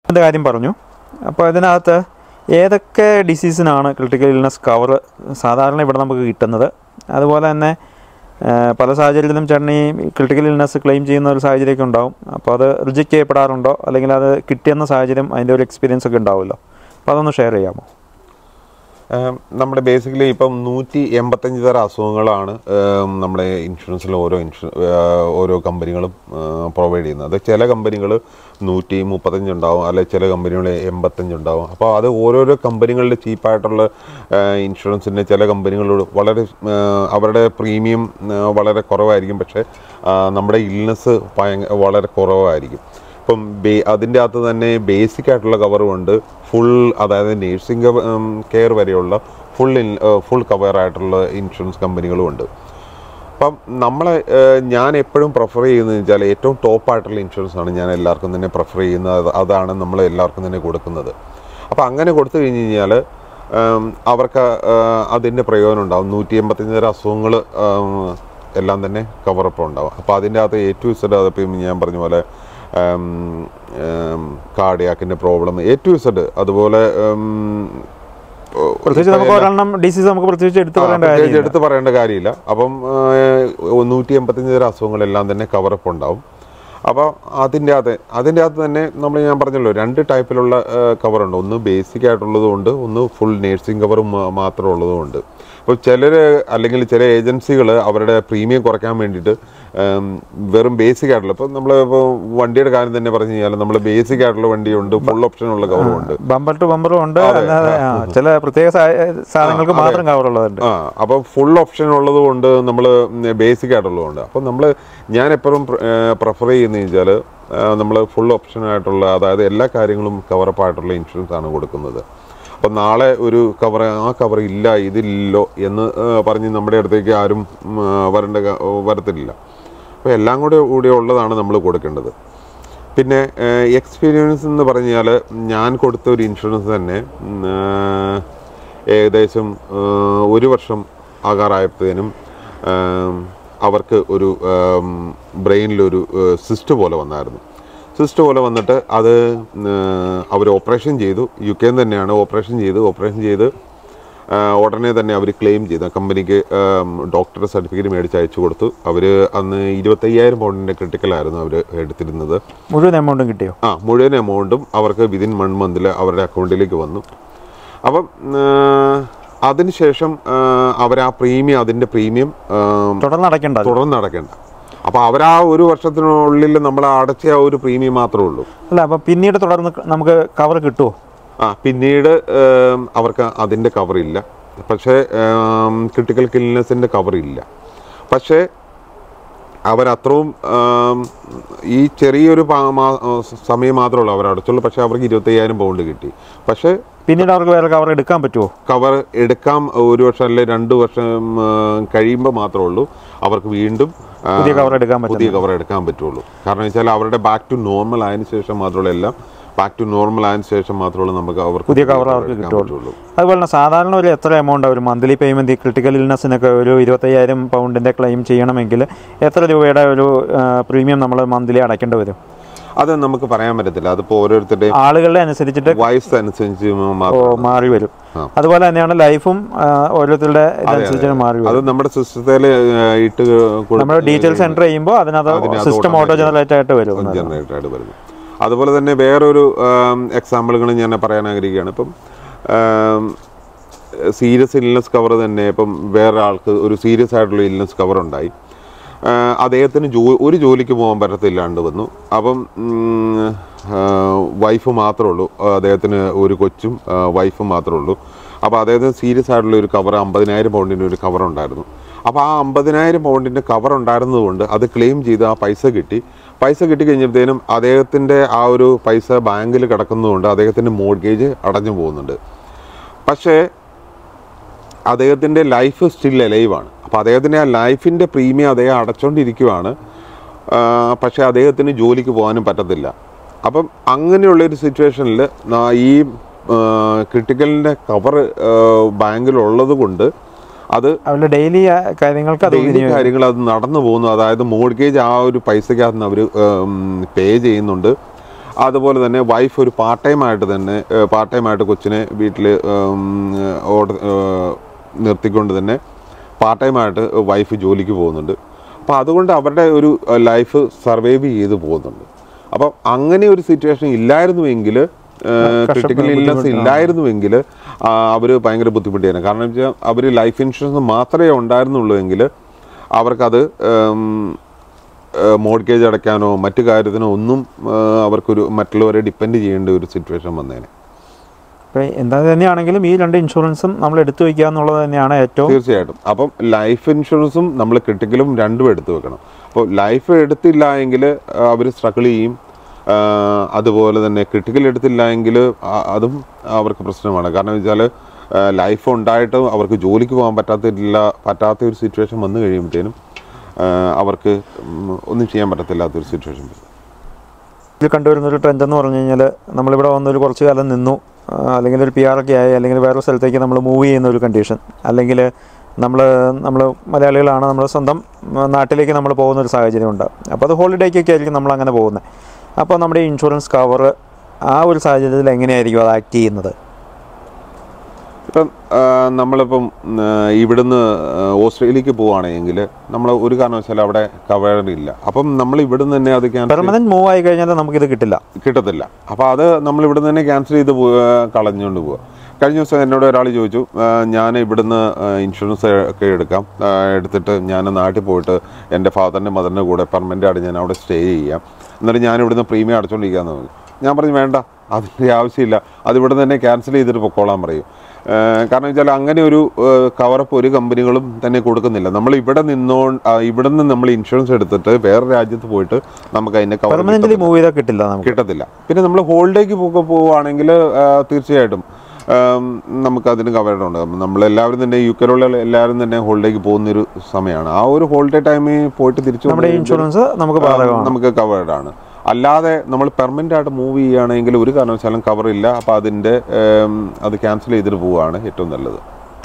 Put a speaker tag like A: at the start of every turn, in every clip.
A: അതിൻ്റെ കാര്യം പറഞ്ഞു അപ്പോൾ ഇതിനകത്ത് ഏതൊക്കെ ഡിസീസിനാണ് ക്രിട്ടിക്കൽ ഇൽനസ് കവർ സാധാരണ ഇവിടെ നമുക്ക് കിട്ടുന്നത് അതുപോലെ തന്നെ ആ, പല സാഹചര്യത്തിലും ചേട്ടൻ ഈ ക്രിട്ടിക്കൽ ഇൽനസ് ക്ലെയിം ചെയ്യുന്ന ഒരു സാഹചര്യമൊക്കെ ഉണ്ടാവും അപ്പോൾ അത് റിജക്റ്റ് ചെയ്യപ്പെടാറുണ്ടോ അല്ലെങ്കിൽ അത് കിട്ടിയെന്ന സാഹചര്യം അതിൻ്റെ ഒരു എക്സ്പീരിയൻസ് ഒക്കെ ഉണ്ടാവുമല്ലോ അപ്പോൾ അതൊന്ന് ഷെയർ ചെയ്യാമോ
B: ഏം, നമ്മുടെ ബേസിക്കലി ഇപ്പം നൂറ്റി എൺപത്തഞ്ച് തരം അസുഖങ്ങളാണ് ഏം, നമ്മുടെ ഇൻഷുറൻസിൽ ഓരോ ഇൻഷു ഏഹ്, ഓരോ കമ്പനികളും പ്രൊവൈഡ് ചെയ്യുന്നത് അത് ചില കമ്പനികൾ നൂറ്റി മുപ്പത്തഞ്ച് ഉണ്ടാവും അല്ലെ ചില കമ്പനികൾ എൺപത്തഞ്ച് ഉണ്ടാവും അപ്പോൾ അത് ഓരോരോ കമ്പനികളുടെ ചീപ്പായിട്ടുള്ള ഇൻഷുറൻസിൻ്റെ ചില കമ്പനികളോട് വളരെ ഏഹ്, അവരുടെ പ്രീമിയം ഏഹ്, വളരെ കുറവായിരിക്കും പക്ഷേ ആ, നമ്മുടെ ഇൽനെസ് ഭയങ്കര വളരെ കുറവായിരിക്കും ഇപ്പം ബേ അതിൻ്റെ അകത്ത് തന്നെ ബേസിക് ആയിട്ടുള്ള കവറും ഉണ്ട് ഫുൾ അതായത് നേഴ്സിംഗ് കെയർ വരെയുള്ള ഫുൾ ഫുൾ കവർ ആയിട്ടുള്ള ഇൻഷുറൻസ് കമ്പനികളും ഉണ്ട് അപ്പം നമ്മളെ ഏഹ്, ഞാൻ എപ്പോഴും പ്രിഫർ ചെയ്യുന്നത് വെച്ചാൽ ഏറ്റവും ടോപ്പ് ആയിട്ടുള്ള ഇൻഷുറൻസ് ആണ് ഞാൻ എല്ലാവർക്കും തന്നെ പ്രിഫർ ചെയ്യുന്നത് അത് അതാണ് നമ്മൾ എല്ലാവർക്കും തന്നെ കൊടുക്കുന്നത് അപ്പോൾ അങ്ങനെ കൊടുത്തു കഴിഞ്ഞ് കഴിഞ്ഞാൽ അവർക്ക് ഏഹ്, അതിൻ്റെ പ്രയോജനം ഉണ്ടാവും നൂറ്റി എൺപത്തഞ്ച് തരം അസുഖങ്ങൾ എല്ലാം തന്നെ കവറപ്പ് ഉണ്ടാവും അപ്പോൾ അതിൻ്റെ അകത്ത് എ ടു ഇസഡ് അതിപ്പം ഞാൻ പറഞ്ഞ പോലെ കാർഡിയാക്കിൻ്റെ പ്രോബ്ലം എ ടു ഇസഡ് അതുപോലെ ഉം,
A: പ്രത്യേകിച്ച് നമുക്ക് ഒരെണ്ണം ഡിസീസ് നമുക്ക് പ്രത്യേകിച്ച് എടുത്തു
B: ആ,
A: പറയേണ്ട
B: പ്രത്യേകിച്ച്
A: കാര്യമില്ല
B: എടുത്ത് പറയേണ്ട കാര്യമില്ല അപ്പം നൂറ്റി എൺപത്തഞ്ച് തരം അസുഖങ്ങളെല്ലാം തന്നെ കവറപ്പ് ഉണ്ടാവും അപ്പോൾ അതിൻ്റെ അകത്ത് അതിൻ്റെ അകത്ത് തന്നെ നമ്മൾ ഞാൻ പറഞ്ഞല്ലോ രണ്ട് ടൈപ്പിലുള്ള കവറുണ്ട് ഒന്ന് ബേസിക് ആയിട്ടുള്ളതും ഉണ്ട് ഒന്ന് ഫുൾ നേഴ്സിംഗ് കവറും മാത്രം ഉള്ളതും ഉണ്ട് അപ്പോൾ ചിലർ അല്ലെങ്കിൽ ചില ഏജൻസികൾ അവരുടെ പ്രീമിയം കുറയ്ക്കാൻ വേണ്ടിയിട്ട് ഉം, വെറും ബേസിക് ആയിട്ടുള്ള ഇപ്പോൾ നമ്മൾ ഇപ്പോൾ വണ്ടിയുടെ കാര്യം തന്നെ പറഞ്ഞു കഴിഞ്ഞാൽ നമ്മൾ ബേസിക് ആയിട്ടുള്ള വണ്ടിയുണ്ട് ഫുൾ ഓപ്ഷൻ ഉള്ള കവറും ഉണ്ട്
A: ബമ്പർ ടു ബമ്പറും ഉണ്ട് അല്ലാതെ ആ, ചില പ്രത്യേക സാ- സാധനങ്ങൾക്ക് മാത്രം കവറുള്ളതുണ്ട്
B: ആ അപ്പം ഫുൾ ഓപ്ഷൻ ഉള്ളത് കൊണ്ട് നമ്മൾ ബേസിക് ആയിട്ടുള്ളതുകൊണ്ട് അപ്പം നമ്മൾ ഞാൻ എപ്പോഴും പ്രിഫർ ചെയ്യുന്നത് വെച്ചാൽ നമ്മൾ ഫുൾ ഓപ്ഷൻ ആയിട്ടുള്ള അതായത് എല്ലാ കാര്യങ്ങളും കവറപ്പ് ആയിട്ടുള്ള ഇൻഷുറൻസ് ആണ് കൊടുക്കുന്നത് അപ്പം നാളെ ഒരു കവർ ആ കവർ ഇല്ല ഇതില്ലല്ലോ എന്ന് ആ, പറഞ്ഞ് നമ്മുടെ അടുത്തേക്ക് ആരും ഉം, ആ, വരേണ്ട ക- വരത്തില്ല അപ്പോൾ എല്ലാം കൂടെ കൂടി ഉള്ളതാണ് നമ്മൾ കൊടുക്കേണ്ടത് പിന്നെ എക്സ്പീരിയൻസ് എന്ന് പറഞ്ഞാൽ ഞാൻ കൊടുത്ത ഒരു ഇൻഷുറൻസ് തന്നെ ഉം, ആ, ഏകദേശം ആ, ഒരു വർഷം ആകാറായപ്പോഴത്തേനും ആം, അവർക്ക് ഒരു ബ്രെയിനിലൊരു സിസ്റ്റ് പോലെ വന്നായിരുന്നു സിസ്റ്റ് പോലെ വന്നിട്ട് അത് അവർ ഓപ്പറേഷൻ ചെയ്തു യു കെ തന്നെയാണ് ഓപ്പറേഷൻ ചെയ്തു ഓപ്പറേഷൻ ചെയ്ത് ആ, ഉടനെ തന്നെ അവർ ക്ലെയിം ചെയ്തു ആ കമ്പനിക്ക് ഡോക്ടറുടെ സർട്ടിഫിക്കറ്റ് മേടിച്ച് അയച്ചു കൊടുത്തു അവർ അന്ന് ഇരുപത്തയ്യായിരം പൗണ്ടിൻ്റെ ക്രിട്ടിക്കലായിരുന്നു അവർ എടുത്തിരുന്നത്
A: മുഴുവൻ എമൗണ്ടും കിട്ടിയോ
B: ആ മുഴുവൻ എമൗണ്ടും അവർക്ക് വിതിൻ വൺ മന്തിൽ അവരുടെ അക്കൗണ്ടിലേക്ക് വന്നു അപ്പം ആ, അതിനുശേഷം അവർ ആ പ്രീമിയം അതിൻ്റെ പ്രീമിയം
A: തുടർന്ന് അടയ്ക്കേണ്ട അത്.
B: തുടർന്ന് അടയ്ക്കേണ്ട അപ്പോൾ അവർ ആ ഒരു വർഷത്തിനുള്ളിൽ നമ്മൾ അടച്ച ആ ഒരു പ്രീമിയം മാത്രമേ ഉള്ളൂ
A: അല്ല അപ്പം പിന്നീട് തുടർന്ന് നമുക്ക് കവർ കിട്ടുമോ
B: ആ പിന്നീട് ഏം, അവർക്ക് അതിൻ്റെ കവറില്ല പക്ഷേ ക്രിട്ടിക്കൽ കിൽനെസ്സിൻ്റെ കവറില്ല പക്ഷേ അവരത്രയും ആം, ഈ ചെറിയൊരു പാ- മാ- സമയം മാത്രമേ ഉള്ളൂ അവർ അടച്ചുള്ളൂ പക്ഷേ അവർക്ക് ഇരുപത്തയ്യായിരം പൗണ്ട് കിട്ടി പക്ഷേ
A: പിന്നീട് അവർക്ക് വേറെ കവർ എടുക്കാൻ പറ്റുമോ
B: കവർ എടുക്കാം ഒരു വർഷം അല്ലെ രണ്ട് വർഷം കഴിയുമ്പോൾ മാത്രമേ ഉള്ളൂ അവർക്ക് വീണ്ടും ആ,
A: പുതിയ cover എടുക്കാൻ പറ്റുന്നത്.
B: പുതിയ കവർ എടുക്കാൻ പറ്റുള്ളൂ കാരണം വെച്ചാൽ അവരുടെ ബാക്ക് ടു നോർമൽ ആയതിനു ശേഷം മാത്രമേ എല്ലാം ബാക്ക് ടു നോർമൽ ആയതിനു ശേഷം മാത്രമേ നമുക്ക് അവർക്ക്
A: പുതിയ cover അവർക്ക്
B: എടുക്കാൻ
A: കിട്ടുള്ളൂ.
B: പറ്റുള്ളൂ
A: അതുപോലെ തന്നെ സാധാരണ ഒരു എത്ര എമൗണ്ട് ഒരു മന്ത്ലി പേയ്മെൻറ്റ് ക്രിട്ടിക്കൽ ഇൽനെസ്സിനൊക്കെ ഒരു ഇരുപത്തയ്യായിരം പൗണ്ടിൻ്റെ ക്ലെയിം ചെയ്യണമെങ്കിൽ എത്ര രൂപയുടെ ഒരു പ്രീമിയം നമ്മൾ മന്ത്ലി അടയ്ക്കേണ്ടി വരും
B: അത് നമുക്ക് പറയാൻ പറ്റത്തില്ല അതിപ്പോൾ ഓരോരുത്തരുടെയും
A: ആളുകളുടെ അനുസരിച്ചിട്ട്
B: വയസ്സ് അനുസരിച്ച്
A: ഓ,
B: മാത്രം
A: മാറി വരും
B: ആ.
A: അതുപോലെ തന്നെയാണ് ലൈഫും ആ, ഓരോരുത്തരുടെ ഇതനുസരിച്ച് മാറി വരും
B: അത് നമ്മുടെ സിസ്റ്റത്തിൽ ഇട്ട് കൊടു-
A: നമ്മൾ ഡീറ്റെയിൽസ് എൻ്റർ ചെയ്യുമ്പോൾ അതിനകത്ത്
B: അതിനകത്ത്
A: സിസ്റ്റം ഓട്ടോ
B: automatic
A: ജനറേറ്റ് ആയിട്ട് വരും
B: ജനറേറ്റ് ആയിട്ട് വരുന്നു അതുപോലെ തന്നെ വേറൊരു എക്സാമ്പിളുകൾ ഞാൻ പറയാൻ ആഗ്രഹിക്കുകയാണ് ഇപ്പം സീരിയസ് ഇൽനെസ് കവർ തന്നെ ഇപ്പം വേറെ ആൾക്ക് ഒരു സീരിയസ് ആയിട്ടുള്ള ഇൽനെസ് കവർ ഉണ്ടായി ആ, അദ്ദേഹത്തിന് ജോ ഒരു ജോലിക്ക് പോകാൻ പറ്റത്തില്ലാണ്ട് വന്നു അപ്പം വൈഫ് മാത്രമേ ഉള്ളൂ അദ്ദേഹത്തിന് ഒരു കൊച്ചും വൈഫും മാത്രമേ ഉള്ളൂ അപ്പോൾ അദ്ദേഹത്തിന് സീരിയസ് ആയിട്ടുള്ള ഒരു കവർ അമ്പതിനായിരം പൗണ്ടിൻ്റെ ഒരു കവർ ഉണ്ടായിരുന്നു അപ്പോൾ ആ അമ്പതിനായിരം പൗണ്ടിൻ്റെ കവർ ഉണ്ടായിരുന്നതുകൊണ്ട് അത് ക്ലെയിം ചെയ്ത് ആ പൈസ കിട്ടി പൈസ കിട്ടി കഴിഞ്ഞപ്പോഴത്തേനും അദ്ദേഹത്തിൻ്റെ ആ ഒരു പൈസ ബാങ്കിൽ കിടക്കുന്നതുകൊണ്ട് അദ്ദേഹത്തിൻ്റെ മോഡ്ഗേജ് അടഞ്ഞു പോകുന്നുണ്ട് പക്ഷേ അദ്ദേഹത്തിൻ്റെ ലൈഫ് സ്റ്റിൽ ലൈവാണ് അപ്പോൾ അദ്ദേഹത്തിൻ്റെ ആ ലൈഫിൻ്റെ പ്രീമിയം അദ്ദേഹം അടച്ചുകൊണ്ടിരിക്കുവാണ് ആ, പക്ഷേ അദ്ദേഹത്തിന് ജോലിക്ക് പോകാനും പറ്റത്തില്ല അപ്പം അങ്ങനെയുള്ളൊരു സിറ്റുവേഷനിൽ ഈ ക്രിട്ടിക്കലിൻ്റെ കവർ ബാങ്കിലുള്ളത് കൊണ്ട് അത്
A: അവരുടെ ഡെയിലി കാര്യങ്ങൾക്ക് അത്
B: ഡെയിലി കാര്യങ്ങൾ അത് നടന്നു പോകുന്നു അതായത് മോഡ്ഗേജ് ആ ഒരു പൈസക്കകത്ത് നിന്ന് അവർ പേ ചെയ്യുന്നുണ്ട് അതുപോലെ തന്നെ വൈഫ് ഒരു പാർട്ട് ടൈം ആയിട്ട് തന്നെ പാർട്ട് ടൈം ആയിട്ട് കൊച്ചിനെ വീട്ടിൽ ഓട ഏഹ്, നിർത്തിക്കൊണ്ട് തന്നെ പാർട്ട് ടൈം ആയിട്ട് വൈഫ് ജോലിക്ക് പോകുന്നുണ്ട് അപ്പോൾ അതുകൊണ്ട് അവരുടെ ഒരു ലൈഫ് സർവൈവ് ചെയ്ത് പോകുന്നുണ്ട് അപ്പം അങ്ങനെ ഒരു സിറ്റുവേഷൻ ഇല്ലായിരുന്നുവെങ്കിൽ ക്രിട്ടിക്കൽ ഇൽനെസ് ഇല്ലായിരുന്നുവെങ്കിൽ അവർ ഭയങ്കര ബുദ്ധിമുട്ടിയാണ് കാരണം വെച്ചാൽ അവർ ലൈഫ് ഇൻഷുറൻസ് മാത്രമേ ഉണ്ടായിരുന്നുള്ളൂ എങ്കിൽ അവർക്കത് മോഡ്ഗേജ് അടയ്ക്കാനോ മറ്റു കാര്യത്തിനോ ഒന്നും ആ, അവർക്കൊരു മറ്റുള്ളവരെ ഡിപ്പെൻഡ് ചെയ്യേണ്ട ഒരു സിറ്റുവേഷൻ വന്നേനെ
A: അപ്പോൾ എന്താ തന്നെയാണെങ്കിലും ഈ രണ്ട് ഇൻഷുറൻസും നമ്മൾ എടുത്തു വയ്ക്കുക എന്നുള്ളത് തന്നെയാണ് ഏറ്റവും
B: തീർച്ചയായിട്ടും അപ്പം ലൈഫ് ഇൻഷുറൻസും നമ്മൾ ക്രിട്ടിക്കലും രണ്ടും എടുത്തു വെക്കണം അപ്പോൾ ലൈഫ് എടുത്തില്ല എങ്കിൽ അവർ സ്ട്രഗിൾ ചെയ്യും ആ, അതുപോലെ തന്നെ ക്രിട്ടിക്കൽ എടുത്തില്ല എങ്കിൽ അതും അവർക്ക് പ്രശ്നമാണ് കാരണം വെച്ചാൽ ലൈഫ് ഉണ്ടായിട്ടും അവർക്ക് ജോലിക്ക് പോകാൻ പറ്റാത്തില്ല പറ്റാത്ത ഒരു സിറ്റുവേഷൻ വന്നു കഴിയുമ്പോഴത്തേനും ആ, അവർക്ക് ഉം, ഒന്നും ചെയ്യാൻ പറ്റത്തില്ലാത്തൊരു സിറ്റുവേഷൻ വരും
A: ഇതിൽ കണ്ടുവരുന്ന ഒരു ട്രെൻഡ് എന്ന് പറഞ്ഞു കഴിഞ്ഞാൽ നമ്മളിവിടെ വന്നൊരു കുറച്ച് കാലം നിന്നു ആ, അല്ലെങ്കിൽ ഒരു പി ആർ ഒക്കെ ആയി അല്ലെങ്കിൽ വേറൊരു സ്ഥലത്തേക്ക് നമ്മൾ മൂവ് ചെയ്യുന്ന ഒരു കണ്ടീഷൻ അല്ലെങ്കിൽ നമ്മൾ നമ്മൾ മലയാളികളാണ് നമ്മൾ സ്വന്തം ഉം, നാട്ടിലേക്ക് നമ്മൾ പോകുന്ന ഒരു സാഹചര്യം ഉണ്ട് അപ്പോൾ അത് ഹോളിഡേക്കൊക്കെ ആയിരിക്കും നമ്മൾ അങ്ങനെ പോകുന്നത് അപ്പോൾ നമ്മുടെ ഇൻഷുറൻസ് കവർ ആ ഒരു സാഹചര്യത്തിൽ എങ്ങനെയായിരിക്കും അത് ആക്ട് ചെയ്യുന്നത്
B: ഇപ്പം ആ, നമ്മളിപ്പം ആ, ഇവിടുന്ന് ആ, ഓസ്ട്രേലിയക്ക് പോവുകയാണെങ്കിൽ നമ്മൾ ഒരു കാരണവശാലും അവിടെ കവർ ഇല്ല അപ്പം നമ്മൾ ഇവിടുന്ന് തന്നെ അത് ക്യാൻസൽ
A: പെർമനൻറ്റ് മൂവ് ആയി കഴിഞ്ഞാൽ നമുക്കിത് കിട്ടില്ല
B: കിട്ടത്തില്ല അപ്പോൾ അത് നമ്മൾ ഇവിടുന്ന് തന്നെ ക്യാൻസൽ ചെയ്ത് പോ- കളഞ്ഞുകൊണ്ട് പോവുക കഴിഞ്ഞ ദിവസം എന്നോട് ഒരാൾ ചോദിച്ചു ആ, ഞാൻ ഇവിടുന്ന് ആ, ഇൻഷുറൻസ് ഒക്കെ എടുക്കാം ആ, എടുത്തിട്ട് ഞാൻ നാട്ടിൽ പോയിട്ട് എൻ്റെ ഫാദറിൻ്റെ മദറിൻ്റെ കൂടെ പെർമനൻ്റ് ആയിട്ട് ഞാൻ അവിടെ സ്റ്റേ ചെയ്യാം എന്നിട്ട് ഞാൻ ഇവിടുന്ന് പ്രീമിയം അടച്ചുകൊണ്ടിരിക്കാമെന്ന് പറഞ്ഞു ഞാൻ പറഞ്ഞു വേണ്ട അതിൻ്റെ ആവശ്യമില്ല അത് ഇവിടുന്ന് തന്നെ ക്യാൻസൽ ചെയ്തിട്ട് പൊക്കോളാൻ പറയും ആ, കാരണം വെച്ചാൽ അങ്ങനെ ഒരു കവറപ്പ് ഒരു കമ്പനികളും തന്നെ കൊടുക്കുന്നില്ല നമ്മൾ ഇവിടെ നിന്നോ ആ, ഇവിടെ നിന്ന് നമ്മൾ ഇൻഷുറൻസ് എടുത്തിട്ട് വേറെ രാജ്യത്ത് പോയിട്ട് നമുക്ക് അതിൻ്റെ കവർ
A: പെർമനൻ്റ്ലി മൂവ് ചെയ്താൽ കിട്ടില്ല നമുക്ക്
B: കിട്ടത്തില്ല പിന്നെ നമ്മൾ ഹോളിഡേക്ക് പോക്കെ പോവുകയാണെങ്കിൽ തീർച്ചയായിട്ടും ആം, നമുക്ക് അതിന് കവറേഡ് ഉണ്ട് നമ്മളെല്ലാവരും തന്നെ യു കെയിലുള്ള എല്ലാവരും തന്നെ ഹോളിഡേക്ക് പോകുന്നൊരു സമയമാണ് ആ ഒരു ഹോളിഡേ ടൈമിൽ പോയിട്ട് തിരിച്ചു
A: നമ്മുടെ
B: വന്ന്
A: ഇൻഷുറൻസ് നമുക്ക് ബാധകമാണ്
B: നമുക്ക് കവേർഡ് ആണ് അല്ലാതെ നമ്മൾ പെർമനന്റ് ആയിട്ട് മൂവ് ചെയ്യുകയാണെങ്കിൽ ഒരു കാരണവശാലും കവർ ഇല്ല അപ്പോൾ അതിൻ്റെ ഏം, അത് ക്യാൻസൽ ചെയ്തിട്ട് പോവുകയാണ് ഏറ്റവും നല്ലത്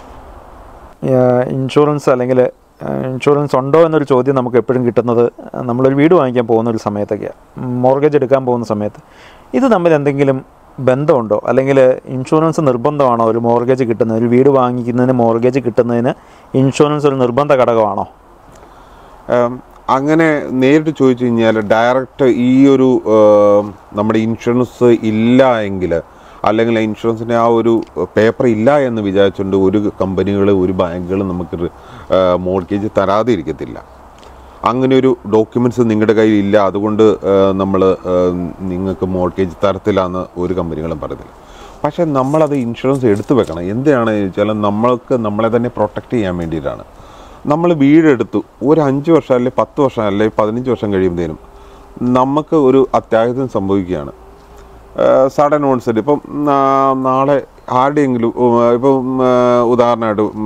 A: ഇൻഷുറൻസ് അല്ലെങ്കിൽ ഇൻഷുറൻസ് ഉണ്ടോ എന്നൊരു ചോദ്യം നമുക്ക് എപ്പോഴും കിട്ടുന്നത് നമ്മളൊരു വീട് വാങ്ങിക്കാൻ പോകുന്ന ഒരു സമയത്തൊക്കെയാണ് മോർഗേജ് എടുക്കാൻ പോകുന്ന സമയത്ത് ഇത് തമ്മിൽ എന്തെങ്കിലും ബന്ധമുണ്ടോ അല്ലെങ്കിൽ ഇൻഷുറൻസ് നിർബന്ധമാണോ ഒരു മോർഗേജ് കിട്ടുന്നത് ഒരു വീട് വാങ്ങിക്കുന്നതിന് മോർഗേജ് കിട്ടുന്നതിന് ഇൻഷുറൻസ് ഒരു നിർബന്ധ ഘടകമാണോ
B: ഉം, അങ്ങനെ നേരിട്ട് ചോദിച്ചു കഴിഞ്ഞാൽ ഡയറക്റ്റ് ഈ ഒരു ഉം, നമ്മുടെ ഇൻഷുറൻസ് ഇല്ല എങ്കിൽ അല്ലെങ്കിൽ ഇൻഷുറൻസിൻ്റെ ആ ഒരു പേപ്പർ ഇല്ല എന്ന് വിചാരിച്ചുകൊണ്ട് ഒരു കമ്പനികൾ ഒരു ബാങ്കുകൾ നമുക്ക് മോർഗേജ് തരാതെ ഇരിക്കത്തില്ല അങ്ങനെ ഒരു ഡോക്യുമെൻറ്റ്സ് നിങ്ങളുടെ കയ്യിൽ ഇല്ല അതുകൊണ്ട് നമ്മൾ നിങ്ങൾക്ക് മോർഗേജ് തരത്തില്ല എന്ന് ഒരു കമ്പനികളും പറയത്തില്ല പക്ഷേ നമ്മളത് ഇൻഷുറൻസ് എടുത്തു വെക്കണം എന്തിനാണെന്ന് ചോദിച്ചാൽ നമ്മൾക്ക് നമ്മളെ തന്നെ പ്രൊട്ടക്റ്റ് ചെയ്യാൻ വേണ്ടിയിട്ടാണ് നമ്മൾ വീടെടുത്തു ഒരു അഞ്ച് വർഷം അല്ലെങ്കിൽ പത്ത് വർഷം അല്ലെങ്കിൽ പതിനഞ്ച് വർഷം കഴിയുമ്പോഴത്തേനും നമുക്ക് ഒരു അത്യാഹിതം സംഭവിക്കുകയാണ് സഡൻ ഓൺസെറ്റ് ഇപ്പം നാ- നാളെ ആരുടെയെങ്കിലും ഉം, ഇപ്പം ഉം, ഉദാഹരണമായിട്ട് ഉം,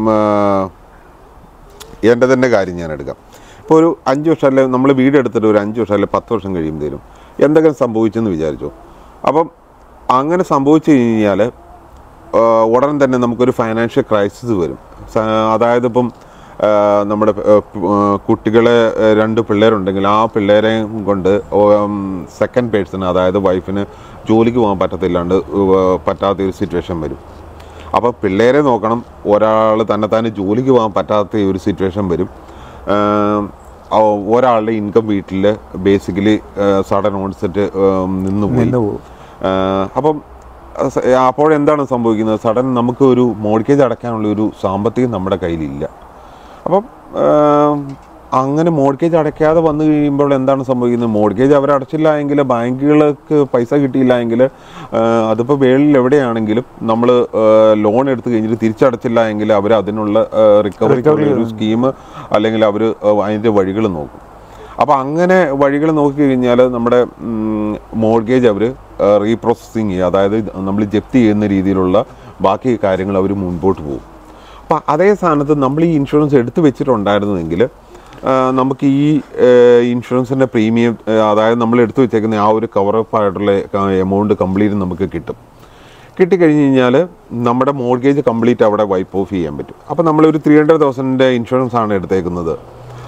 B: എൻ്റെ തന്നെ കാര്യം ഞാൻ എടുക്കാം ഇപ്പോൾ ഒരു അഞ്ച് വർഷം അല്ലെങ്കിൽ നമ്മൾ വീടെടുത്തിട്ട് ഒരു അഞ്ച് വർഷം അല്ലെങ്കിൽ പത്ത് വർഷം കഴിയുമ്പോഴത്തേനും എന്തെങ്കിലും സംഭവിച്ചെന്ന് വിചാരിച്ചു അപ്പം അങ്ങനെ സംഭവിച്ചു കഴിഞ്ഞാൽ ഉടൻ തന്നെ നമുക്കൊരു ഫൈനാൻഷ്യൽ ക്രൈസിസ് വരും സ- അതായത് ഇപ്പം ആ, നമ്മുടെ ആ, പ്- ആ, കുട്ടികളെ ആ, രണ്ട് പിള്ളേരുണ്ടെങ്കിൽ ആ പിള്ളേരെയും കൊണ്ട് സെക്കൻഡ് പേഴ്സൺ അതായത് വൈഫിന് ജോലിക്ക് പോകാൻ പറ്റത്തില്ലാണ്ട് ഉവ്വ് പറ്റാത്ത ഒരു സിറ്റുവേഷൻ വരും അപ്പോൾ പിള്ളേരെ നോക്കണം ഒരാൾ തന്നെ തന്നെ ജോലിക്ക് പോകാൻ പറ്റാത്ത ഒരു സിറ്റുവേഷൻ വരും ആം, ആ- ഒരാളുടെ ഇൻകം വീട്ടിൽ ബേസിക്കലി സഡൻ ഓൺസെറ്റ് നിന്ന് പോയി
A: നിന്ന് പോകും
B: ആഹ് അപ്പം സ- അപ്പോഴെന്താണ് സംഭവിക്കുന്നത് സഡൻ നമുക്ക് ഒരു മോർഗേജ് അടയ്ക്കാനുള്ള ഒരു സാമ്പത്തികം നമ്മുടെ കയ്യിലില്ല അപ്പം ആഹ് അങ്ങനെ മോർഗേജ് അടയ്ക്കാതെ വന്നു കഴിയുമ്പോൾ എന്താണ് സംഭവിക്കുന്നത് മോർഗേജ് അവർ അടച്ചില്ല എങ്കിൽ ബാങ്കുകൾക്ക് പൈസ കിട്ടിയില്ല എങ്കിൽ അതിപ്പോൾ വേളിൽ എവിടെയാണെങ്കിലും നമ്മൾ ലോൺ എടുത്തു കഴിഞ്ഞിട്ട് തിരിച്ചടച്ചില്ല എങ്കിൽ അവർ അതിനുള്ള റിക്കവറിക്കുള്ള ഒരു സ്കീം അല്ലെങ്കിൽ അവർ അതിൻ്റെ വഴികൾ നോക്കും അപ്പോൾ അങ്ങനെ വഴികൾ നോക്കിക്കഴിഞ്ഞാൽ നമ്മുടെ മോർഗേജ് അവർ റീപ്രോസസ്സിങ് ചെയ്യുക അതായത് നമ്മൾ ജപ്തി ചെയ്യുന്ന രീതിയിലുള്ള ബാക്കി കാര്യങ്ങൾ അവർ മുൻപോട്ട് പോകും അപ്പോൾ അതേ സ്ഥാനത്ത് നമ്മൾ ഈ ഇൻഷുറൻസ് എടുത്തു വെച്ചിട്ടുണ്ടായിരുന്നെങ്കിൽ ആ, നമുക്ക് ഈ ഇൻഷുറൻസിൻ്റെ പ്രീമിയം അതായത് നമ്മൾ എടുത്തു വെച്ചേക്കുന്ന ആ ഒരു കവറപ്പ് ആയിട്ടുള്ള എമൗണ്ട് കംപ്ലീറ്റ് നമുക്ക് കിട്ടും കിട്ടിക്കഴിഞ്ഞ് കഴിഞ്ഞാൽ നമ്മുടെ മോർഗേജ് കംപ്ലീറ്റ് അവിടെ വൈപ്പ് ഓഫ് ചെയ്യാൻ പറ്റും അപ്പോൾ നമ്മളൊരു ത്രീ ഹൺഡ്രഡ് തൗസൻഡിൻ്റെ ഇൻഷുറൻസ് ആണ് എടുത്തേക്കുന്നത്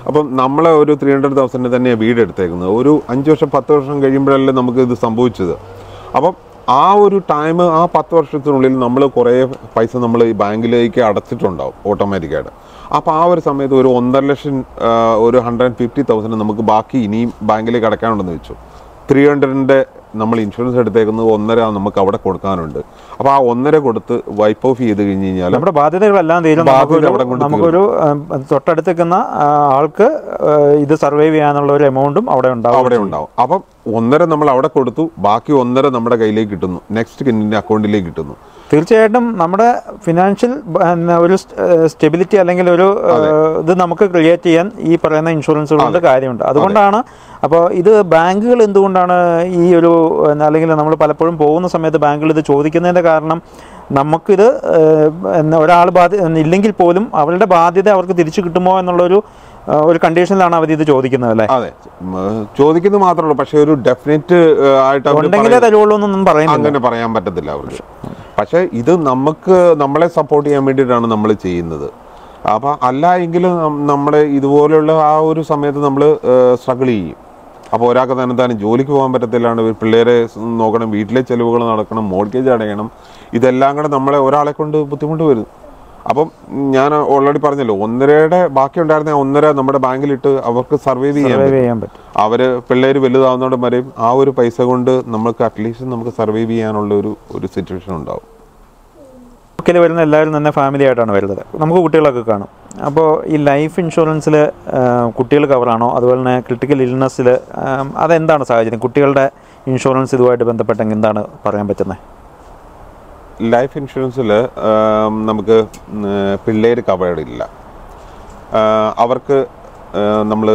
B: അപ്പം നമ്മൾ ഒരു ത്രീ ഹൺഡ്രഡ് തൗസൻഡ് തന്നെ വീട് എടുത്തേക്കുന്നത് ഒരു അഞ്ച് വർഷം പത്ത് വർഷം കഴിയുമ്പോഴല്ലേ നമുക്ക് ഇത് സംഭവിച്ചത് അപ്പം ആ ഒരു ടൈം ആ പത്ത് വർഷത്തിനുള്ളിൽ നമ്മൾ കുറേ പൈസ നമ്മൾ ഈ ബാങ്കിലേക്ക് അടച്ചിട്ടുണ്ടാവും ഓട്ടോമാറ്റിക്കായിട്ട് അപ്പോൾ ആ ഒരു സമയത്ത് ഒരു ഒന്നര ലക്ഷം ആ, ഒരു ഹൺഡ്രഡ് ആൻഡ് ഫിഫ്റ്റി തൗസൻഡ് നമുക്ക് ബാക്കി ഇനിയും ബാങ്കിലേക്ക് അടയ്ക്കാനുണ്ടെന്ന് വെച്ചു ത്രീ ഹൺഡ്രഡിൻ്റെ നമ്മൾ ഇൻഷുറൻസ് എടുത്തേക്കുന്നത് ഒന്നര നമുക്ക് അവിടെ കൊടുക്കാനുണ്ട് അപ്പോൾ ആ ഒന്നര കൊടുത്ത് വൈപ്പ് ഓഫ് ചെയ്ത് കഴിഞ്ഞ് കഴിഞ്ഞാൽ
A: നമ്മുടെ ബാധ്യതകളെല്ലാം തീരും
B: ബാധ്യത
A: നമുക്കൊരു-
B: അവിടെ കൊണ്ട്
A: നമുക്കൊരു ആ, തൊട്ടടുത്ത് നിൽക്കുന്ന ആ, ആൾക്ക് ആ, ഇത് സർവൈവ് ചെയ്യാനുള്ള ഒരു എമൗണ്ടും അവിടെ ഉണ്ടാവും
B: അവിടെ ഉണ്ടാവും അപ്പം ഒന്നര നമ്മൾ അവിടെ കൊടുത്തു ബാക്കി ഒന്നര നമ്മുടെ കയ്യിലേക്ക് കിട്ടുന്നു നെക്സ്റ്റ് കിന്നിൻ്റെ അക്കൗണ്ടിലേക്ക് കിട്ടുന്നു
A: തീർച്ചയായിട്ടും നമ്മുടെ ഫിനാൻഷ്യൽ ഒരു സ്റ്റെബിലിറ്റി അല്ലെങ്കിൽ ഒരു ആ, ഇത് നമുക്ക് ക്രിയേറ്റ് ചെയ്യാൻ ഈ പറയുന്ന ഇൻഷുറൻസുകൾ കൊണ്ട് കാര്യമുണ്ട് അതുകൊണ്ടാണ് അപ്പോൾ ഇത് ബാങ്കുകൾ എന്തുകൊണ്ടാണ് ഈ ഒരു എന്നാ, അല്ലെങ്കിൽ നമ്മൾ പലപ്പോഴും പോകുന്ന സമയത്ത് ബാങ്കുകൾ ഇത് ചോദിക്കുന്നതിൻ്റെ കാരണം നമുക്കിത് ഒരാൾ ബാധ്യ ഇല്ലെങ്കിൽ പോലും അവരുടെ ബാധ്യത അവർക്ക് തിരിച്ചു കിട്ടുമോ എന്നുള്ളൊരു ആ, ഒരു കണ്ടീഷനിലാണ് അവർ ഇത് ചോദിക്കുന്നത് അല്ലേ
B: അതെ ഉം, ചോദിക്കുന്നത് മാത്രമേ ഉള്ളൂ പക്ഷേ ഒരു ഡെഫിനറ്റ് ആയിട്ട് അവര്
A: ഉണ്ടെങ്കിലേ തരുള്ളൂ എന്നൊന്നും പറയുന്നില്ല
B: അങ്ങനെ പറയാൻ പറ്റത്തില്ല അവർക്ക് പക്ഷേ ഇത് നമുക്ക് നമ്മളെ സപ്പോർട്ട് ചെയ്യാൻ വേണ്ടിയിട്ടാണ് നമ്മൾ ചെയ്യുന്നത് അപ്പം അല്ല എങ്കിലും നം- നമ്മുടെ ഇതുപോലെയുള്ള ആ ഒരു സമയത്ത് നമ്മൾ സ്ട്രഗിൾ ചെയ്യും അപ്പോൾ ഒരാൾക്ക് തന്നെ തന്നെ ജോലിക്ക് പോകാൻ പറ്റത്തില്ലാണ്ട് ഒരു പിള്ളേരെ സ് നോക്കണം വീട്ടിലെ ചിലവുകൾ നടക്കണം മോർഗേജ് അടയണം ഇതെല്ലാം കൂടെ നമ്മളെ ഒരാളെ കൊണ്ട് ബുദ്ധിമുട്ട് വരും അപ്പം ഞാൻ ഓൾറെഡി പറഞ്ഞല്ലോ ഒന്നരയുടെ ബാക്കി ഉണ്ടായിരുന്ന ആ ഒന്നര നമ്മുടെ ബാങ്കിലിട്ട് അവർക്ക് സർവൈവ് ചെയ്യാൻ
A: സർവൈവ്
B: പറ്റും
A: ചെയ്യാൻ പറ്റും
B: അവർ പിള്ളേർ വലുതാവുന്നോടും വരെയും ആ ഒരു പൈസ കൊണ്ട് നമുക്ക് അറ്റ്ലീസ്റ്റ് നമുക്ക് സർവൈവ് ചെയ്യാനുള്ള ഒരു ഒരു സിറ്റുവേഷൻ ഉണ്ടാവും
A: ബുക്കിൽ വരുന്ന എല്ലാവരും തന്നെ ഫാമിലി ആയിട്ടാണ് വരുന്നത് നമുക്ക് കുട്ടികളൊക്കെ കാണും അപ്പോൾ ഈ ലൈഫ് ഇൻഷുറൻസിൽ കുട്ടികൾ കവറാണോ അതുപോലെ തന്നെ ക്രിട്ടിക്കൽ ഇൽനെസ്സിൽ അതെന്താണ് സാഹചര്യം കുട്ടികളുടെ ഇൻഷുറൻസ് ഇതുമായിട്ട് ബന്ധപ്പെട്ടെങ്കിൽ എന്താണ് പറയാൻ പറ്റുന്നത്
B: ലൈഫ് ഇൻഷുറൻസിൽ നമുക്ക് പിള്ളേർ കവേർഡ് ഇല്ല ആ, അവർക്ക് നമ്മൾ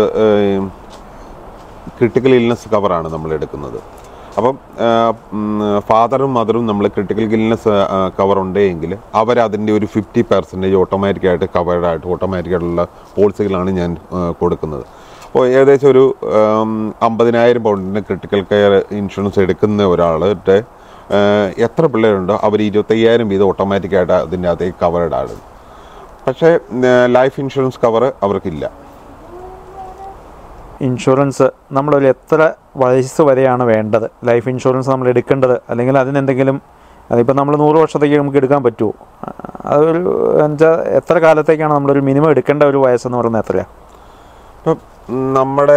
B: ക്രിട്ടിക്കൽ ഇൽനെസ് കവറാണ് നമ്മൾ എടുക്കുന്നത് അപ്പം ഫാദറും മദറും നമ്മൾ ക്രിട്ടിക്കൽ ഇൽനെസ് കവർ ഉണ്ടെങ്കിൽ അവർ അതിൻ്റെ ഒരു ഫിഫ്റ്റി പെർസെൻറ്റേജ് ഓട്ടോമാറ്റിക്കായിട്ട് കവേർഡ് ആയിട്ട് ഓട്ടോമാറ്റിക്കായിട്ടുള്ള പോളിസികളാണ് ഞാൻ ആ, കൊടുക്കുന്നത് അപ്പോൾ ഏകദേശം ഒരു ഉം, അമ്പതിനായിരം പൗണ്ടിൻ്റെ ക്രിട്ടിക്കൽ കെയർ ഇൻഷുറൻസ് എടുക്കുന്ന ഒരാളുടെ ഏഹ് എത്ര പിള്ളേരുണ്ടോ അവർ ഇരുപത്തയ്യായിരം വീതം ഓട്ടോമാറ്റിക്കായിട്ട് അതിൻ്റെ അകത്തേക്ക് കവറഡ് ആണ് പക്ഷേ ലൈഫ് ഇൻഷുറൻസ് കവർ അവർക്കില്ല
A: ഇൻഷുറൻസ് നമ്മളൊരു എത്ര വയസ്സ് വരെയാണ് വേണ്ടത് ലൈഫ് ഇൻഷുറൻസ് നമ്മൾ എടുക്കേണ്ടത് അല്ലെങ്കിൽ അതിനെന്തെങ്കിലും അതിപ്പോൾ നമ്മൾ നൂറ് വർഷത്തേക്ക് നമുക്ക് എടുക്കാൻ പറ്റുമോ ആ, അതൊരു എന്നുവെച്ചാൽ എത്ര കാലത്തേക്കാണ് നമ്മളൊരു മിനിമം എടുക്കേണ്ട ഒരു വയസ്സെന്ന് പറയുന്നത് എത്രയാണ്
B: ഇപ്പം നമ്മുടെ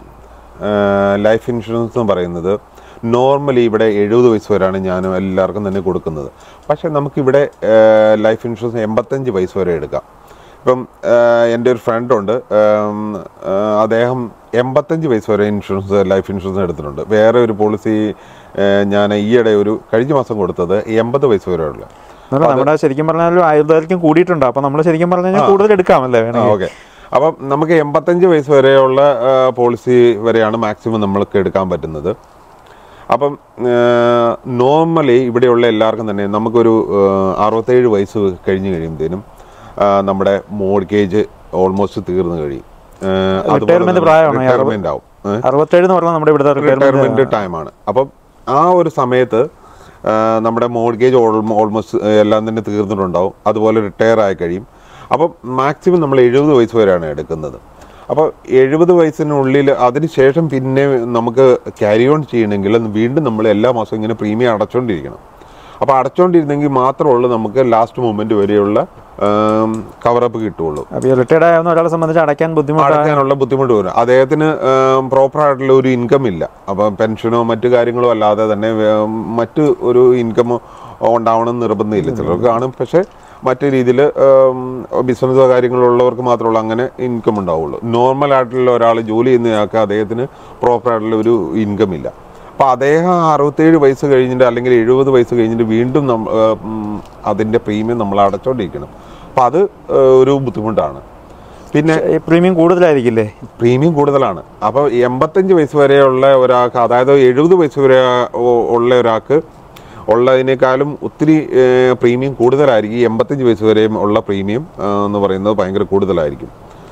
B: ലൈഫ് ഇൻഷുറൻസ് എന്ന് പറയുന്നത് നോർമലി ഇവിടെ എഴുപത് വയസ്സ് വരെയാണ് ഞാൻ എല്ലാവർക്കും തന്നെ കൊടുക്കുന്നത് പക്ഷേ നമുക്കിവിടെ ലൈഫ് ഇൻഷുറൻസ് എൺപത്തഞ്ച് വയസ്സ് വരെ എടുക്കാം ഇപ്പം ഏഹ്, എൻ്റെ ഒരു ഫ്രണ്ടുണ്ട് ഏം, ഏഹ്, അദ്ദേഹം എൺപത്തഞ്ച് വയസ്സ് വരെ ഇൻഷുറൻസ് ലൈഫ് ഇൻഷുറൻസ് എടുത്തിട്ടുണ്ട് വേറെ ഒരു പോളിസി ഞാൻ ഈയിടെ ഒരു കഴിഞ്ഞ മാസം കൊടുത്തത് എൺപത് വയസ്സ് വരെ ഉള്ള
A: എന്നല്ല നമ്മുടെ ശരിക്കും പറഞ്ഞാൽ ആയുർദൈർഘ്യം കൂടിയിട്ടുണ്ട് അപ്പോൾ നമ്മൾ ശരിക്കും പറഞ്ഞു കഴിഞ്ഞാൽ കൂടുതൽ എടുക്കാമല്ലേ വേണമെങ്കിൽ
B: ഓക്കെ അപ്പം നമുക്ക് എൺപത്തഞ്ച് വയസ്സ് വരെയുള്ള പോളിസി വരെയാണ് മാക്സിമം നമ്മൾക്ക് എടുക്കാൻ പറ്റുന്നത് അപ്പം നോർമലി ഇവിടെയുള്ള എല്ലാവർക്കും തന്നെ നമുക്കൊരു ആ, അറുപത്തേഴ് വയസ്സ് കഴിഞ്ഞ് കഴിയുമ്പോഴത്തേനും ആ, നമ്മുടെ മോർഗേജ് ഓൾമോസ്റ്റ് തീർന്നു കഴിയും
A: Retirement പ്രായമാണോ ഈ അറുപത്?
B: റിട്ടയർമെന്റ് ആവും ഏ?
A: അറുപത്തേഴ് എന്ന് പറഞ്ഞാൽ നമ്മുടെ ഇവിടുത്തെ റിട്ടയർമെന്റ്
B: റിട്ടയർമെന്റ് ടൈമാണ് അപ്പം ആ ഒരു സമയത്ത് ആ, നമ്മുടെ മോർഗേജ് ഓൾമോസ്റ്റ് എല്ലാം തന്നെ തീർന്നിട്ടുണ്ടാവും അതുപോലെ റിട്ടയർ ആയി കഴിയും അപ്പം മാക്സിമം നമ്മൾ എഴുപത് വയസ്സ് വരെയാണ് എടുക്കുന്നത് അപ്പോൾ എഴുപത് വയസ്സിനുള്ളിൽ അതിന് ശേഷം പിന്നെ നമുക്ക് ക്യാരി ഓൺ ചെയ്യണമെങ്കിൽ വീണ്ടും നമ്മൾ എല്ലാ മാസവും ഇങ്ങനെ പ്രീമിയം അടച്ചുകൊണ്ടിരിക്കണം അപ്പോൾ അടച്ചുകൊണ്ടിരുന്നെങ്കിൽ മാത്രമേ ഉള്ളൂ നമുക്ക് ലാസ്റ്റ് മൊമെന്റ് വരെയുള്ള കവറപ്പ് കിട്ടുള്ളൂ
A: അപ്പോൾ ഈ റിട്ടയർഡ് ആവുന്ന ഒരാളെ സംബന്ധിച്ച് അടയ്ക്കാൻ ബുദ്ധിമുട്ടാണ്
B: അടയ്ക്കാനുള്ള ബുദ്ധിമുട്ട് വരും അദ്ദേഹത്തിന് പ്രോപ്പർ ആയിട്ടുള്ള ഒരു ഇൻകം ഇല്ല അപ്പം പെൻഷനോ മറ്റു കാര്യങ്ങളോ അല്ലാതെ തന്നെ വേ- മറ്റു ഒരു ഇൻകമോ ഉണ്ടാവണം എന്ന് നിർബന്ധമില്ല ചിലർക്ക് കാണും പക്ഷേ മറ്റു രീതിയിൽ ബിസിനസ്സോ കാര്യങ്ങളോ ഉള്ളവർക്ക് മാത്രമുള്ള അങ്ങനെ ഇൻകം ഉണ്ടാവുള്ളൂ നോർമൽ ആയിട്ടുള്ള ഒരാൾ ജോലി ചെയ്യുന്നയാൾക്ക് അദ്ദേഹത്തിന് പ്രോപ്പർ ആയിട്ടുള്ള ഒരു ഇൻകം ഇല്ല അപ്പോൾ അദ്ദേഹം അറുപത്തേഴ് വയസ്സ് കഴിഞ്ഞിട്ട് അല്ലെങ്കിൽ എഴുപത് വയസ്സ് കഴിഞ്ഞിട്ട് വീണ്ടും നമ്മ ഏഹ്, ഉം, അതിൻ്റെ പ്രീമിയം നമ്മൾ അടച്ചോണ്ടിരിക്കണം അപ്പോൾ അത് ഏഹ്, ഒരു ബുദ്ധിമുട്ടാണ് പിന്നെ
A: ഈ പ്രീമിയം കൂടുതലായിരിക്കില്ലേ
B: പ്രീമിയം കൂടുതലാണ് അപ്പോൾ എൺപത്തഞ്ച് വയസ്സ് വരെയുള്ള ഒരാൾക്ക് അതായത് എഴുപത് വയസ്സ് വരെ ഉ- ഉള്ള ഒരാൾക്ക് ഉള്ളതിനേക്കാളും ഒത്തിരി ഏഹ്, പ്രീമിയം കൂടുതലായിരിക്കും ഈ എൺപത്തഞ്ച് വയസ്സ് വരെയും ഉള്ള പ്രീമിയം ഏഹ്, എന്ന് പറയുന്നത് ഭയങ്കര കൂടുതലായിരിക്കും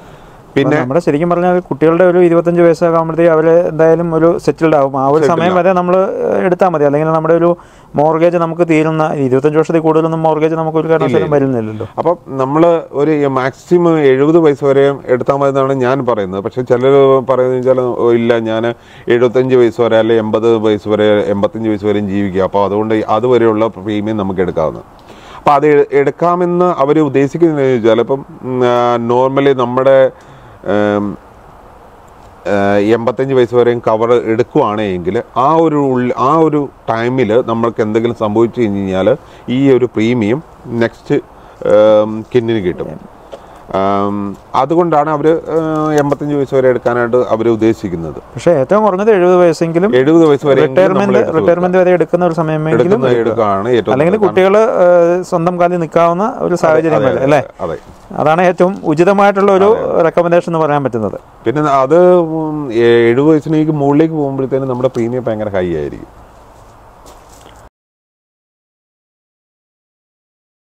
B: പിന്നെ
A: നമ്മുടെ ശരിക്കും പറഞ്ഞാൽ കുട്ടികളുടെ ഒരു ഇരുപത്തഞ്ച് വയസ്സൊക്കെ ആകുമ്പോഴത്തേക്ക് അവർ എന്തായാലും ഒരു സെറ്റിൽഡ് ആവും ആ ഒരു സമയം വരെ നമ്മൾ എടുത്താൽ മതി അല്ലെങ്കിൽ നമ്മുടെ ഒരു മോർഗേജ് നമുക്ക് തീരുന്ന ഇരുപത്തഞ്ച് വർഷത്തിൽ കൂടുതലൊന്നും മോർഗേജ് നമുക്ക് ഒരു കാരണവശാലും വരുന്നില്ലല്ലോ
B: അപ്പം നമ്മൾ ഒരു മാക്സിമം എഴുപത് വയസ്സ് വരെ എടുത്താൽ മതി എന്നാണ് ഞാൻ പറയുന്നത് പക്ഷെ ചിലർ പറയുന്നത് വെച്ചാൽ "ഓ, ഇല്ല ഞാൻ എഴുപത്തഞ്ച് വയസ്സ് വരെ അല്ലെ എൺപത് വയസ്സ് വരെ എൺപത്തഞ്ച് വയസ്സ് വരെയും ജീവിക്കുക അപ്പോൾ അതുകൊണ്ട് അതുവരെയുള്ള പ്രീമിയം നമുക്ക് എടുക്കാവുന്നത് അപ്പോൾ അത് എ- എടുക്കാമെന്ന് അവർ ഉദ്ദേശിക്കുന്നത് വെച്ചാൽ ഇപ്പം നോർമലി നമ്മുടെ ഉം, ഏഹ് എൺപത്തഞ്ച് വയസ്സ് വരെയും കവർ എടുക്കുവാണെങ്കിൽ ആ ഒരു ഉള്ള- ആ ഒരു ടൈമിൽ നമ്മൾക്ക് എന്തെങ്കിലും സംഭവിച്ചു കഴിഞ്ഞ് കഴിഞ്ഞാൽ ഈ ഒരു പ്രീമിയം നെക്സ്റ്റ് കിന്നിന് കിട്ടും ആം, അതുകൊണ്ടാണ് അവർ എൺപത്തഞ്ച് വയസ്സ് വരെ എടുക്കാനായിട്ട് അവർ ഉദ്ദേശിക്കുന്നത്
A: പക്ഷേ ഏറ്റവും കുറഞ്ഞത് എഴുപത് വയസ്സെങ്കിലും
B: എഴുപത് വയസ്സ് വരെ
A: റിട്ടയർമെന്റ് റിട്ടയർമെന്റ് വരെ എടുക്കുന്ന ഒരു സമയമെങ്കിലും
B: എടുക്കുന്ന എടുക്കുകയാണ് ഏറ്റവും
A: അല്ലെങ്കിൽ
B: നല്ലത്.
A: കുട്ടികൾ സ്വന്തം കാലിൽ നിൽക്കാവുന്ന ഒരു സാഹചര്യം വരെ അല്ലേ
B: അതെ
A: അതാണ് ഏറ്റവും ഉചിതമായിട്ടുള്ള ഒരു റെക്കമെൻഡേഷൻ എന്ന് പറയാൻ പറ്റുന്നത്
B: പിന്നെ അത് ഉം, എഴുപത് വയസ്സിലേക്ക് മുകളിലേക്ക് പോകുമ്പോഴത്തേനും നമ്മുടെ പ്രീമിയം ഭയങ്കര ഹൈ ആയിരിക്കും